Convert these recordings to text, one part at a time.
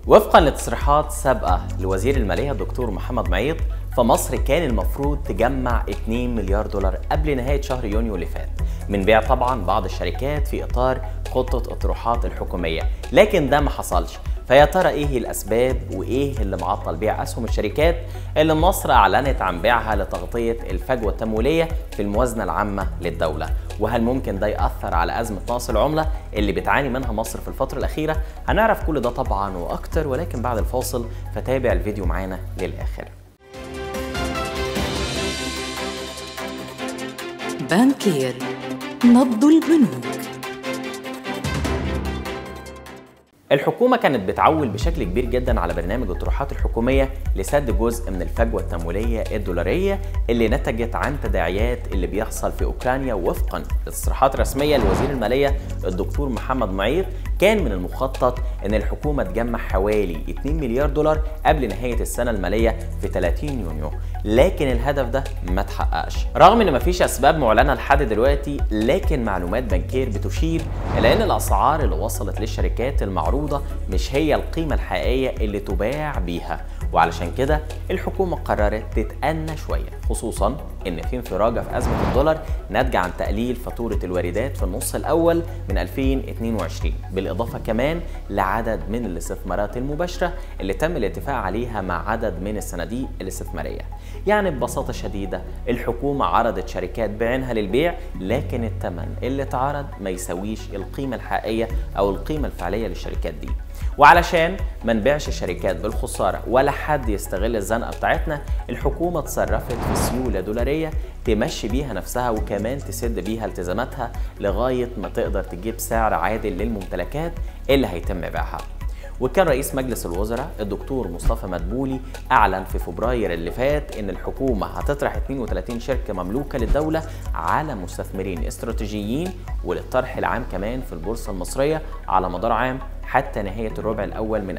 وفقا لتصريحات سابقة لوزير المالية الدكتور محمد معيط فمصر كان المفروض تجمع 2 مليار دولار قبل نهاية شهر يونيو اللي فات من بيع طبعا بعض الشركات في إطار خطة الطروحات الحكومية لكن ده ما حصلش فيا ترى ايه الاسباب وايه اللي معطل بيع اسهم الشركات اللي مصر اعلنت عن بيعها لتغطيه الفجوه التمويليه في الموازنه العامه للدوله وهل ممكن ده ياثر على ازمه نقص العمله اللي بتعاني منها مصر في الفتره الاخيره هنعرف كل ده طبعا واكتر ولكن بعد الفاصل فتابع الفيديو معانا للاخر بانكير نبض البنوك الحكومة كانت بتعول بشكل كبير جدا على برنامج الطروحات الحكومية لسد جزء من الفجوة التمويلية الدولارية اللي نتجت عن تداعيات اللي بيحصل في أوكرانيا وفقا لتصريحات رسمية لوزير المالية الدكتور محمد معيط كان من المخطط ان الحكومة تجمع حوالي 2 مليار دولار قبل نهاية السنة المالية في 30 يونيو لكن الهدف ده ما تحققش رغم ان مفيش اسباب معلنة لحد دلوقتي لكن معلومات بنكير بتشير الى ان الاسعار اللي وصلت للشركات المعروضة مش هي القيمة الحقيقية اللي تباع بيها وعلشان كده الحكومة قررت تتأنى شوية خصوصا ان في انفراجة في أزمة الدولار ناتجة عن تقليل فاتورة الواردات في النص الأول من 2022 بالإضافة كمان لعدد من الاستثمارات المباشرة اللي تم الاتفاق عليها مع عدد من الصناديق الاستثمارية يعني ببساطة شديدة الحكومة عرضت شركات بعينها للبيع لكن الثمن اللي اتعرض ما يساويش القيمة الحقيقية أو القيمة الفعلية للشركات دي وعلشان ما نبيعش الشركات بالخساره ولا حد يستغل الزنقه بتاعتنا الحكومه اتصرفت في سيوله دولاريه تمشي بيها نفسها وكمان تسد بيها التزاماتها لغايه ما تقدر تجيب سعر عادل للممتلكات اللي هيتم بيعها وكان رئيس مجلس الوزراء الدكتور مصطفى مدبولي اعلن في فبراير اللي فات ان الحكومه هتطرح 32 شركه مملوكه للدوله على مستثمرين استراتيجيين وللطرح العام كمان في البورصه المصريه على مدار عام حتى نهاية الربع الأول من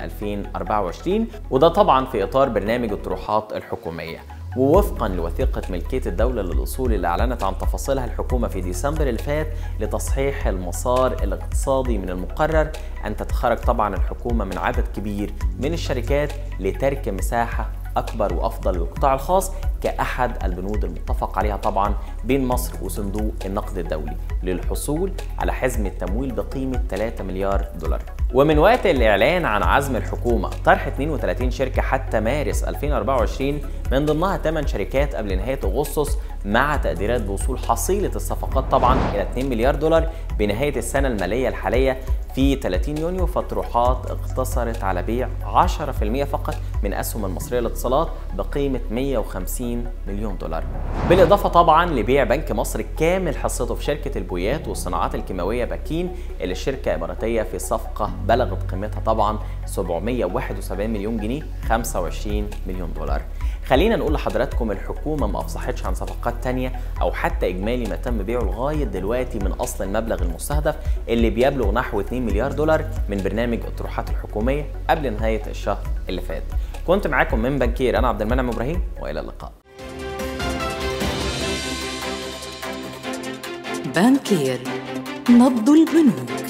2024 وده طبعا في إطار برنامج الطروحات الحكومية ووفقا لوثيقة ملكية الدولة للأصول اللي أعلنت عن تفاصيلها الحكومة في ديسمبر اللي فات لتصحيح المسار الاقتصادي من المقرر أن تتخرج طبعا الحكومة من عدد كبير من الشركات لترك مساحة أكبر وأفضل للقطاع الخاص كأحد البنود المتفق عليها طبعا بين مصر وصندوق النقد الدولي للحصول على حزم التمويل بقيمة 3 مليار دولار ومن وقت الإعلان عن عزم الحكومة طرح 32 شركة حتى مارس 2024 من ضمنها 8 شركات قبل نهاية أغسطس مع تقديرات بوصول حصيلة الصفقات طبعا إلى 2 مليار دولار بنهاية السنة المالية الحالية في 30 يونيو فالطروحات اقتصرت على بيع 10% فقط من أسهم المصرية للاتصالات بقيمة 150 مليون دولار بالإضافة طبعا لبيع بنك مصر كامل حصته في شركة البويات والصناعات الكيماوية باكين اللي الشركة إماراتية في صفقة بلغت قيمتها طبعا 771 مليون جنيه 25 مليون دولار خلينا نقول لحضراتكم الحكومة ما أفصحتش عن صفقات تانية أو حتى إجمالي ما تم بيعه لغاية دلوقتي من أصل المبلغ المستهدف اللي بيبلغ نحو 2 مليار دولار من برنامج الطروحات الحكومية قبل نهاية الشهر اللي فات كنت معاكم من بنكير أنا عبد المنعم إبراهيم وإلى اللقاء بانكير نبض البنوك